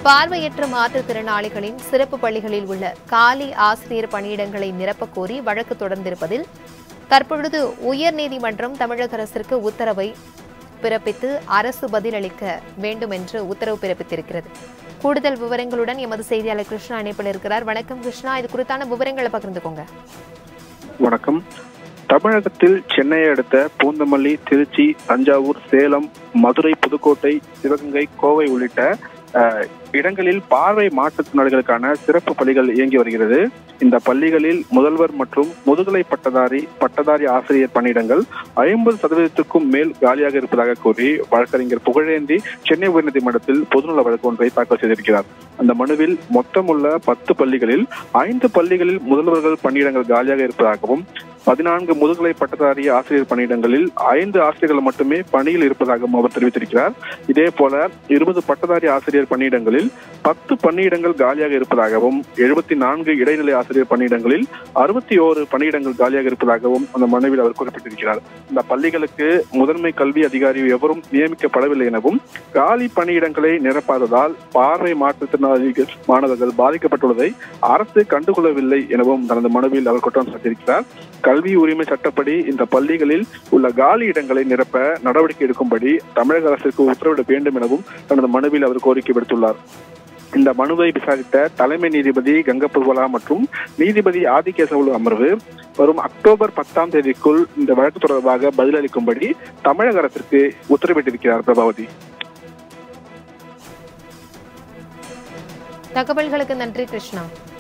பார்வையற்ற மாற்றுத்திறனாளிகளின் சிறப்பு பள்ளிகளில் உள்ள காலி ஆசிரியர் பணியிடங்களை நிரப்பக் கோரி வழக்கு தொடர்ந்திருப்பதில் தற்பொழுது உயர்நீதிமன்றம் தமிழக அரசிற்கு உத்தரவை பிறப்பித்து அரசு பதிலளிக்க வேண்டும் என்று உத்தரவு பிறப்பித்திருக்கிறது கூடுதல் விவரங்களுடன் எமது செய்தியாளர் கிருஷ்ணா இணைப்பில் இருக்கிறார் வணக்கம் கிருஷ்ணா இது குறித்தான விவரங்களை பகிர்ந்துக்கோங்க வணக்கம் தமிழகத்தில் சென்னையை அடுத்த பூந்தமல்லி திருச்சி தஞ்சாவூர் சேலம் மதுரை புதுக்கோட்டை சிவகங்கை கோவை உள்ளிட்ட அஹ், இடங்களில் பார்வை மாற்றுத்திறனாளிகளுக்கான சிறப்பு பள்ளிகள் இயங்கி வருகிறது இந்த பள்ளிகளில் முதல்வர் மற்றும் முதுகலை பட்டதாரி பட்டதாரி ஆசிரியர் பணியிடங்கள் ஐம்பது சதவீதத்துக்கும் மேல் காலியாக இருப்பதாக கூறி வழக்கறிஞர் புகழேந்தி சென்னை உயர்நீதிமன்றத்தில் பொதுநல வழக்கு ஒன்றை தாக்கல் செய்திருக்கிறார் அந்த மனுவில் மொத்தமுள்ள பத்து பள்ளிகளில் ஐந்து பள்ளிகளில் முதல்வர்கள் பணியிடங்கள் காலியாக இருப்பதாகவும் பதினான்கு முதுகலை பட்டதாரி ஆசிரியர் பணியிடங்களில் ஐந்து ஆசிரியர்கள் மட்டுமே பணியில் இருப்பதாகவும் அவர் தெரிவித்திருக்கிறார் இதே போல இருபது பட்டதாரி ஆசிரியர் பணியிடங்களில் பத்து பணியிடங்கள் காலியாக இருப்பதாகவும் எழுபத்தி நான்கு இடைநிலை ஆசிரியர் பணியிடங்களில் அறுபத்தி ஓரு பணியிடங்கள் காலியாக இருப்பதாகவும் அந்த மனுவில் அவர் குறிப்பிட்டிருக்கிறார் இந்த பள்ளிகளுக்கு முதன்மை கல்வி அதிகாரி எவரும் நியமிக்கப்படவில்லை எனவும் காலி பணியிடங்களை நிரப்பாததால் பார்வை மாற்றுத்திறனாளிகள் மாணவர்கள் பாதிக்கப்பட்டுள்ளதை அரசு கண்டுகொள்ளவில்லை எனவும் தனது மனுவில் அவர் குற்றம் சாட்டியிருக்கிறார் கல்வி உரிமை சட்டப்படி இந்த பள்ளிகளில் உள்ள காலி இடங்களை நிரப்ப நடவடிக்கை எடுக்கும்படி தமிழக அரசுக்கு உத்தரவிட வேண்டும் எனவும் தனது மனுவில் அவர் கோரிக்கை விடுத்துள்ளார் இந்த மனுவை விசாரித்த தலைமை நீதிபதி கங்கபுர்வலா மற்றும் நீதிபதி ஆதிகேசவலு அமர்வு வரும் அக்டோபர் பத்தாம் தேதிக்குள் இந்த வழக்கு தொடர்பாக பதிலளிக்கும்படி தமிழக அரசிற்கு உத்தரவிட்டிருக்கிறார் பிரபாவதி தகவல்களுக்கு நன்றி கிருஷ்ணா